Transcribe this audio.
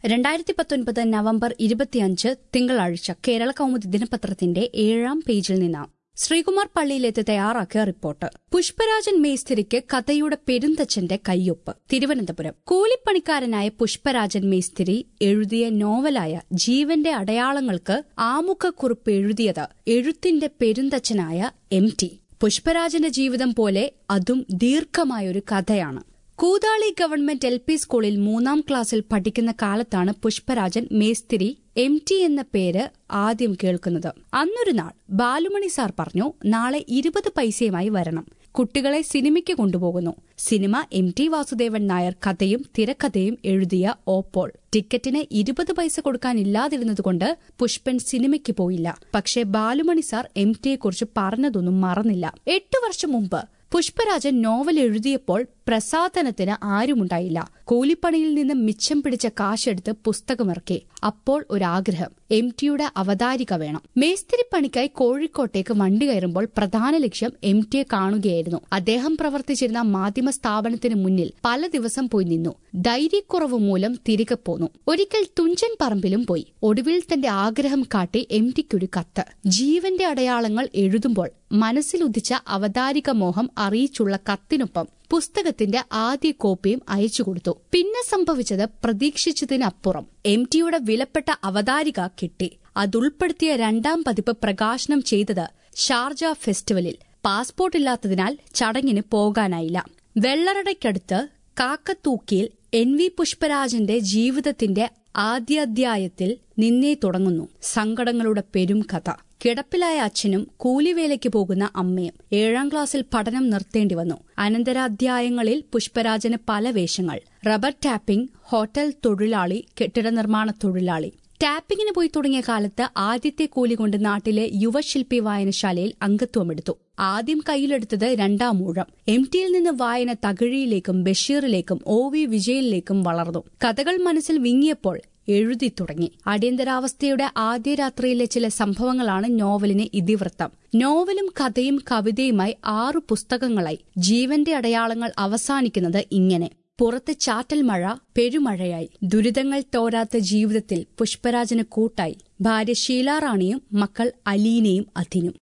രണ്ടായിരത്തി പത്തൊൻപത് നവംബർ ഇരുപത്തിയഞ്ച് തിങ്കളാഴ്ച കേരള കൗമുദി ദിനപത്രത്തിന്റെ ഏഴാം പേജിൽ നിന്ന് ശ്രീകുമാർ പള്ളിയിലെത്തി തയ്യാറാക്കിയ റിപ്പോർട്ട് പുഷ്പരാജൻ മേസ്തിരിക്ക് കഥയുടെ പെരുന്തച്ഛന്റെ കയ്യൊപ്പ് തിരുവനന്തപുരം കൂലിപ്പണിക്കാരനായ പുഷ്പരാജൻ മേസ്തിരി എഴുതിയ നോവലായ ജീവന്റെ അടയാളങ്ങൾക്ക് ആമുഖക്കുറിപ്പ് എഴുതിയത് എഴുത്തിന്റെ പെരുന്തച്ഛനായ എം ടി പുഷ്പരാജന്റെ ജീവിതം പോലെ അതും ദീർഘമായൊരു കഥയാണ് കൂതാളി ഗവൺമെന്റ് എൽ പി സ്കൂളിൽ മൂന്നാം ക്ലാസ്സിൽ പഠിക്കുന്ന കാലത്താണ് പുഷ്പരാജൻ മേസ്തിരി എം ടി എന്ന പേര് ആദ്യം കേൾക്കുന്നത് അന്നൊരു നാൾ ബാലുമണി സാർ പറഞ്ഞു നാളെ ഇരുപത് പൈസയുമായി വരണം കുട്ടികളെ സിനിമയ്ക്ക് കൊണ്ടുപോകുന്നു cinema M T Vasudevan Nair കഥയും തിരക്കഥയും എഴുതിയ ഓപ്പോൾ ടിക്കറ്റിന് ഇരുപത് പൈസ കൊടുക്കാനില്ലാതിരുന്നതുകൊണ്ട് പുഷ്പൻ സിനിമയ്ക്ക് പോയില്ല പക്ഷേ ബാലുമണി സാർ എം ടിയെക്കുറിച്ച് പറഞ്ഞതൊന്നും മറന്നില്ല എട്ടു വർഷം മുമ്പ് പുഷ്പരാജൻ നോവൽ എഴുതിയപ്പോൾ പ്രസാധനത്തിന് ആരുമുണ്ടായില്ല കൂലിപ്പണിയിൽ നിന്ന് മിച്ചം പിടിച്ച കാശെടുത്ത് പുസ്തകമിറക്കി അപ്പോൾ ഒരാഗ്രഹം എം ടിയുടെ അവതാരിക വേണം മേസ്തിരി പണിക്കായി കോഴിക്കോട്ടേക്ക് വണ്ടി കയറുമ്പോൾ പ്രധാന ലക്ഷ്യം എം ടിയെ കാണുകയായിരുന്നു അദ്ദേഹം പ്രവർത്തിച്ചിരുന്ന മാധ്യമ സ്ഥാപനത്തിന് മുന്നിൽ പല ദിവസം പോയി നിന്നു ധൈര്യക്കുറവ് മൂലം തിരികെ പോന്നു ഒരിക്കൽ തുഞ്ചൻ പറമ്പിലും പോയി ഒടുവിൽ തന്റെ ആഗ്രഹം കാട്ടി എം ടിക്കൊരു കത്ത് ജീവന്റെ അടയാളങ്ങൾ എഴുതുമ്പോൾ മനസ്സിലുദിച്ച അവതാരിക മോഹം അറിയിച്ചുള്ള കത്തിനൊപ്പം പുസ്തകത്തിന്റെ ആദ്യ കോപ്പിയും അയച്ചുകൊടുത്തു പിന്നെ സംഭവിച്ചത് പ്രതീക്ഷിച്ചതിനപ്പുറം എം ടിയുടെ വിലപ്പെട്ട അവതാരിക കിട്ടി അതുൾപ്പെടുത്തിയ രണ്ടാം പതിപ്പ് പ്രകാശനം ചെയ്തത് ഷാർജ ഫെസ്റ്റിവലിൽ പാസ്പോർട്ട് ഇല്ലാത്തതിനാൽ ചടങ്ങിന് പോകാനായില്ല വെള്ളറടയ്ക്കടുത്ത് കാക്കത്തൂക്കിയിൽ എൻ വി പുഷ്പരാജന്റെ ജീവിതത്തിന്റെ ആദ്യാധ്യായത്തിൽ നിന്നേ തുടങ്ങുന്നു സങ്കടങ്ങളുടെ പെരും കഥ കിടപ്പിലായ അച്ഛനും കൂലിവേലയ്ക്ക് പോകുന്ന അമ്മയും ഏഴാം ക്ലാസ്സിൽ പഠനം നിർത്തേണ്ടി വന്നു അനന്തരാധ്യായങ്ങളിൽ പുഷ്പരാജന് പല വേഷങ്ങൾ റബ്ബർ ടാപ്പിംഗ് ഹോട്ടൽ തൊഴിലാളി കെട്ടിട നിർമ്മാണ തൊഴിലാളി ടാപ്പിങ്ങിന് പോയി തുടങ്ങിയ കാലത്ത് ആദ്യത്തെ കൂലി കൊണ്ട് നാട്ടിലെ യുവശില്പി വായനശാലയിൽ അംഗത്വമെടുത്തു ആദ്യം കയ്യിലെടുത്തത് രണ്ടാം ഊഴം എം ടിയിൽ നിന്ന് വായന തകഴിയിലേക്കും ബഷീറിലേക്കും ഒ വി വിജയനിലേക്കും വളർന്നു കഥകൾ മനസ്സിൽ വിങ്ങിയപ്പോൾ എഴുതി തുടങ്ങി അടിയന്തരാവസ്ഥയുടെ ആദ്യ രാത്രിയിലെ ചില സംഭവങ്ങളാണ് നോവലിന് ഇതിവൃത്തം നോവലും കഥയും കവിതയുമായി ആറു പുസ്തകങ്ങളായി ജീവന്റെ അടയാളങ്ങൾ അവസാനിക്കുന്നത് ഇങ്ങനെ പുറത്ത് ചാറ്റൽ മഴ പെരുമഴയായി ദുരിതങ്ങൾ തോരാത്ത ജീവിതത്തിൽ പുഷ്പരാജന് കൂട്ടായി ഭാര്യ ഷീലാറാണിയും മക്കൾ അലീനയും അധിനും